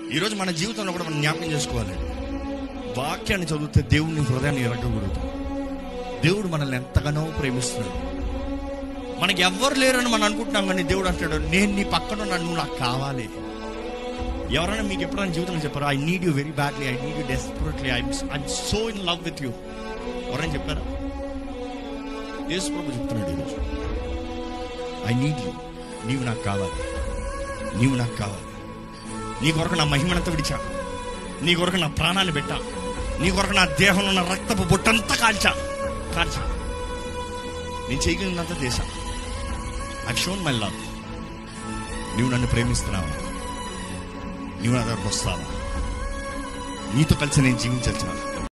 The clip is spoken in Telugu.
ఈరోజు మన జీవితంలో కూడా మనం జ్ఞాపకం చేసుకోవాలి వాక్యాన్ని చదివితే దేవుడిని హృదయాన్ని ఎరగకూడదు దేవుడు మనల్ని ఎంతగానో ప్రేమిస్తున్నాడు మనకి ఎవ్వరు లేరని మనం అనుకుంటున్నాం కానీ దేవుడు అంటాడు నేను నీ పక్కన ఉన్నాను, నువ్వు నాకు కావాలి ఎవరైనా మీకు ఎప్పుడైనా జీవితంలో చెప్పారు I need you very badly I need you desperately I I so in love with you ఎవరైనా చెప్పారా యేసు ప్రభు చెప్తున్నాడు ఈరోజు ఐ నీడ్ యూ నీవు నాకు కావాలి నీవు నాకు కావాలి నీ కొరకు నా మహిమనంతా విడిచా నీ కొరకు నా ప్రాణాన్ని పెట్టా నీ కొరకు నా దేహంలో ఉన్న రక్తపు బొట్టంతా కాల్చా కాల్చా నేను చేయగలిగినంత చేశా ఐ షోన్ మై లవ్ నీవు నన్ను ప్రేమిస్తున్నావా నీవు నా దగ్గరకు వస్తావా నీతో కలిసి నేను జీవించాల్సిన